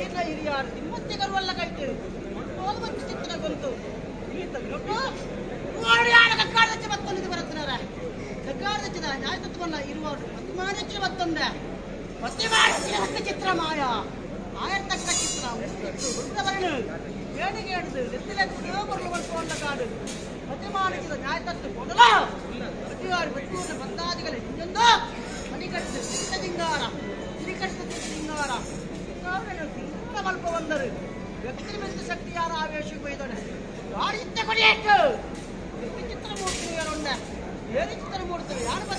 ಕೀರ್ಣ ಹಿರಿಯಾರು ತಿಮ್ಮತ್ತಿಗರುವಲ್ಲ ಕೈತು ಒಂದು ಮಂచి ಚಿತ್ರ ಬಂತು ಈತ ಬಿಟ್ಟು ಓಡಿಯಾಡ ಕಕ್ಕಾಡಚ್ಚ ಮತ್ತೊಂದು ಬರುತ್ತಿನಾರ ಕಕ್ಕಾಡಚ್ಚಿದ ನ್ಯಾಯತತ್ವಲ್ಲ ಇರುವವರು ಪ್ರತಿಮಾನಕ್ಕೆ ಮತ್ತೊಂದೆ ಪ್ರತಿಮಾನಕ್ಕೆ ಹತ್ತ ಚಿತ್ರ ಮಾಯ ಆಯರ್ತಕ್ಕ ಚಿತ್ರ ವೃತ್ತವರ್ಣ ಏಣಿಗೆ ಹಿಡಿದು ನೆತ್ತಿಲೆತ್ತು ಬರಲು ಬಳಸುವಂತ ಕಾಡು ಪ್ರತಿಮಾನಕ್ಕೆ ನ್ಯಾಯತತ್ವ ಕೊಡಲ ಪ್ರತಿವಾರು ಬೆಟ್ಟೂರಿನ ಬಂದಾದಿಗಳ ಹಿಂದೊಂದು ಮಣಿಕಟ್ಟು ಸಿಂಗಾರ ಸಿರಿಕಟ್ಟು ಸಿಂಗಾರ ತಿಂಗಳ ಮಲ್ಪ ಬಂದರು ವ್ಯಕ್ತಿ ಮೆಂದು ಶಕ್ತಿ ಯಾರ ಆವೇಶಕ್ಕೆ ಒಯ್ದೊಡೆ ಗಾಡಿ ಇತ್ತ ಕೊಡಿಯಟ್ಟು ಚಿತ್ರ ಮೂರ್ತಿ ಯಾರುಂಡ ಏನಿ ಚಿತ್ರ ಮೂರ್ತಿ ಯಾರು